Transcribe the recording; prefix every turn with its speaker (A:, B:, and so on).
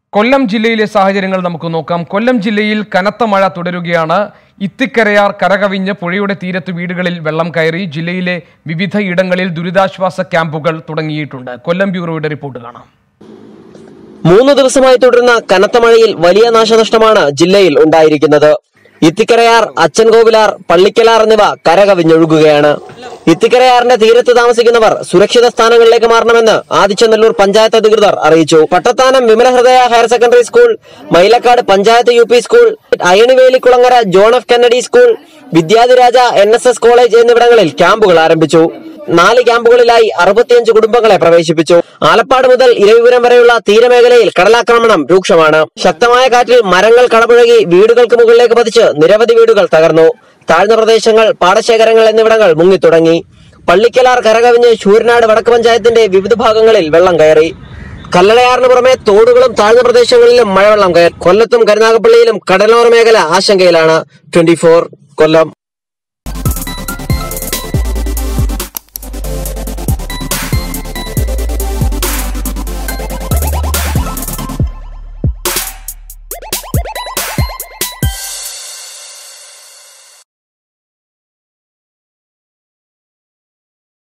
A: കൊല്ലം ജില്ലയിലെ സാഹചര്യങ്ങൾ നമുക്ക് നോക്കാം കൊല്ലം ജില്ലയിൽ കനത്ത മഴ തുടരുകയാണ് ഇത്തിക്കരയാർ കരകവിഞ്ഞ് പുഴയുടെ തീരത്ത് വീടുകളിൽ വെള്ളം കയറി ജില്ലയിലെ വിവിധ ഇടങ്ങളിൽ ദുരിതാശ്വാസ ക്യാമ്പുകൾ തുടങ്ങിയിട്ടുണ്ട് കൊല്ലം ബ്യൂറോയുടെ റിപ്പോർട്ട് കാണാം
B: മൂന്ന് ദിവസമായി തുടരുന്ന കനത്ത മഴയിൽ വലിയ നാശനഷ്ടമാണ് ജില്ലയിൽ ഉണ്ടായിരിക്കുന്നത് ഇത്തിക്കരയാർ അച്ചൻകോവിലാർ പള്ളിക്കലാർ എന്നിവ കരകവിഞ്ഞൊഴുകുകയാണ് ഇത്തിക്കരയാറിന്റെ തീരത്ത് താമസിക്കുന്നവർ സുരക്ഷിത സ്ഥാനങ്ങളിലേക്ക് മാറണമെന്ന് ആദിച്ചനല്ലൂർ പഞ്ചായത്ത് അധികൃതർ അറിയിച്ചു Pattathanam Vimalahridaya higher secondary school Mylakkad panchayat U P school Ayanivelikulangara John F Kennedy school Vidyadhiraja N S S college എന്നിവിടങ്ങളിൽ ക്യാമ്പുകൾ ആരംഭിച്ചു നാല് ക്യാമ്പുകളിലായി അറുപത്തിയഞ്ച് കുടുംബങ്ങളെ പ്രവേശിപ്പിച്ചു ആലപ്പാട് മുതൽ ഇരവിപുരം വരെയുള്ള തീരമേഖലയിൽ കടലാക്രമണം രൂക്ഷമാണ് ശക്തമായ കാറ്റിൽ മരങ്ങൾ കടപുഴകി വീടുകൾക്ക് മുകളിലേക്ക് പതിച്ച് നിരവധി വീടുകൾ തകർന്നു താഴ്ന്ന പ്രദേശങ്ങൾ പാടശേഖരങ്ങൾ എന്നിവിടങ്ങൾ മുങ്ങിത്തുടങ്ങി പള്ളിക്കലാർ കരകവിഞ്ഞ് ശൂരനാട് വടക്ക് പഞ്ചായത്തിന്റെ വിവിധ ഭാഗങ്ങളിൽ വെള്ളം കയറി കല്ലടയാറിന് പുറമെ തോടുകളും താഴ്ന്ന പ്രദേശങ്ങളിലും മഴവെള്ളം കയറി കൊല്ലത്തും കരുനാഗപ്പള്ളിയിലും കടലോര മേഖല ആശങ്കയിലാണ് ട്വന്റി കൊല്ലം